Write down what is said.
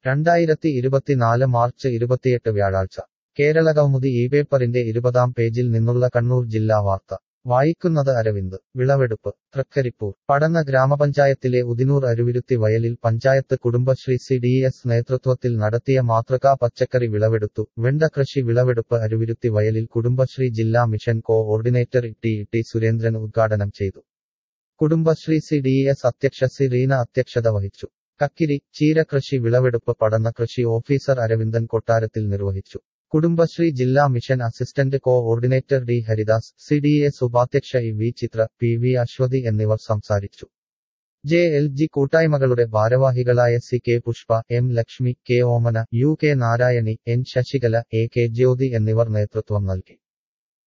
രണ്ടായിരത്തി ഇരുപത്തിനാല് മാർച്ച് ഇരുപത്തിയെട്ട് വ്യാഴാഴ്ച കേരള കൗമുദി ഈ പേപ്പറിന്റെ ഇരുപതാം പേജിൽ നിന്നുള്ള കണ്ണൂർ ജില്ലാ വാർത്ത വായിക്കുന്നത് അരവിന്ദ് വിളവെടുപ്പ് തൃക്കരിപ്പൂർ പടന്ന ഗ്രാമപഞ്ചായത്തിലെ ഉദിനൂർ അരുവിരുത്തി വയലിൽ panchayat Kudumbashree C D S നേതൃത്വത്തിൽ നടത്തിയ മാതൃകാ പച്ചക്കറി വിളവെടുത്തു വെണ്ട കൃഷി വിളവെടുപ്പ് അരുവിരുത്തി വയലിൽ കുടുംബശ്രീ ജില്ലാ mission coordinator T T Surendran ഉദ്ഘാടനം ചെയ്തു കുടുംബശ്രീ സി ഡി എസ് അധ്യക്ഷ സി റീന അധ്യക്ഷത വഹിച്ചു കക്കിരി ചീരകൃഷി വിളവെടുപ്പ് പഠന കൃഷി ഓഫീസർ അരവിന്ദൻ കൊട്ടാരത്തിൽ നിർവഹിച്ചു കുടുംബശ്രീ ജില്ലാ mission assistant coordinator D Haridas C D S ഉപാധ്യക്ഷ E V Chithra P V Aswathi എന്നിവർ സംസാരിച്ചു ജെ എൽ ജി കൂട്ടായ്മകളുടെ ഭാരവാഹികളായ C K Pushpa M Lakshmi K Omana U K Narayani N Sasikala A K Jyothi എന്നിവർ നേതൃത്വം നൽകി